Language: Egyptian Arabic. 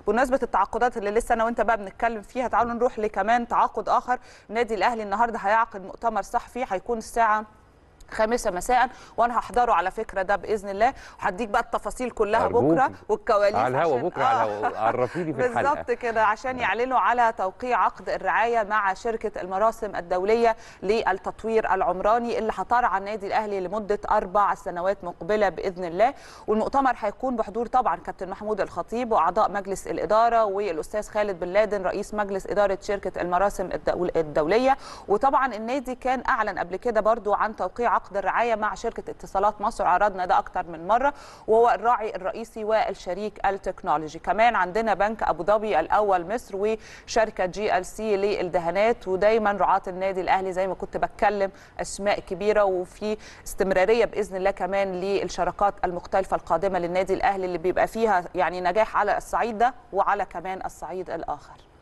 بمناسبه التعاقدات اللي لسه انا وانت بقى بنتكلم فيها تعالوا نروح لكمان تعاقد اخر النادي الاهلي النهارده هيعقد مؤتمر صحفي هيكون الساعه خامسة مساء وانا هحضره على فكره ده باذن الله وهديك بقى التفاصيل كلها أرجوكي. بكره والكواليس على الهوا عشان- بكره على الهوا عرفيني في الحلقه بالظبط كده عشان يعلنوا على توقيع عقد الرعايه مع شركه المراسم الدوليه للتطوير العمراني اللي هترعى النادي الاهلي لمده اربع سنوات مقبله باذن الله والمؤتمر هيكون بحضور طبعا كابتن محمود الخطيب واعضاء مجلس الاداره والاستاذ خالد بن لادن رئيس مجلس اداره شركه المراسم الدول- الدوليه وطبعا النادي كان اعلن قبل كده برضو عن توقيع عقد الرعايه مع شركه اتصالات مصر عرضنا ده اكتر من مره وهو الراعي الرئيسي والشريك التكنولوجي كمان عندنا بنك ابو ظبي الاول مصر وشركه جي ال سي للدهانات ودايما رعاه النادي الاهلي زي ما كنت بتكلم اسماء كبيره وفي استمراريه باذن الله كمان للشراكات المختلفه القادمه للنادي الاهلي اللي بيبقى فيها يعني نجاح على الصعيد ده وعلى كمان الصعيد الاخر